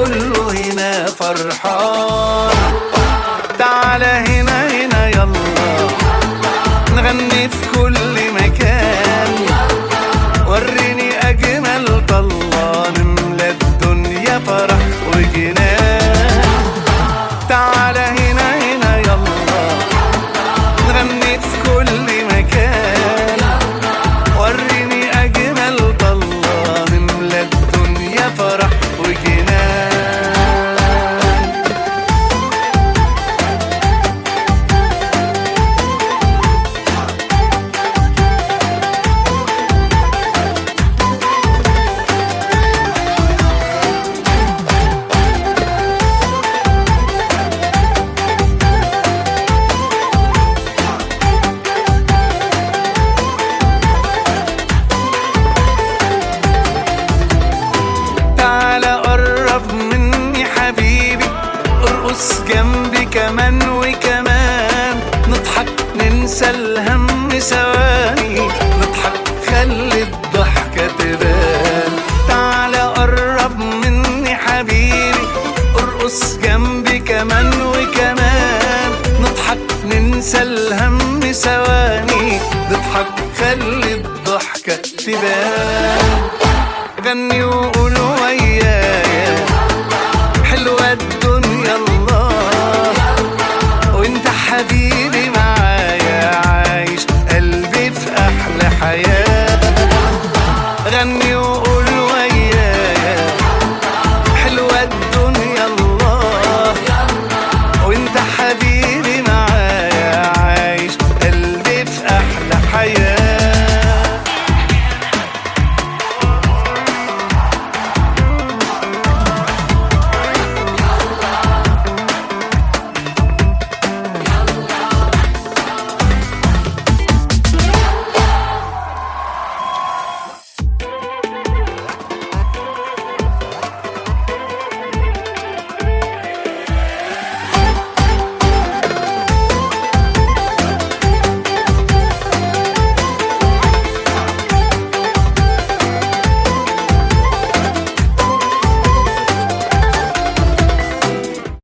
كله هنا فرحان تعالى هنا هنا يلا نغني في كل مكان وريني أجمل طلة نملى الدنيا فرح وجنان تعالى هنا هنا يلا نغني في كل مكان وريني أجمل طلة نملى الدنيا فرح وجنان تعالى قرب مني حبيبي ارقص جنبي كمان وكمان نضحك ننسى الهم ثواني نضحك خلي الضحكة تبان تعالى قرب مني حبيبي ارقص جنبي كمان وكمان نضحك ننسى الهم ثواني نضحك خلي الضحكة تبان غني وقولوا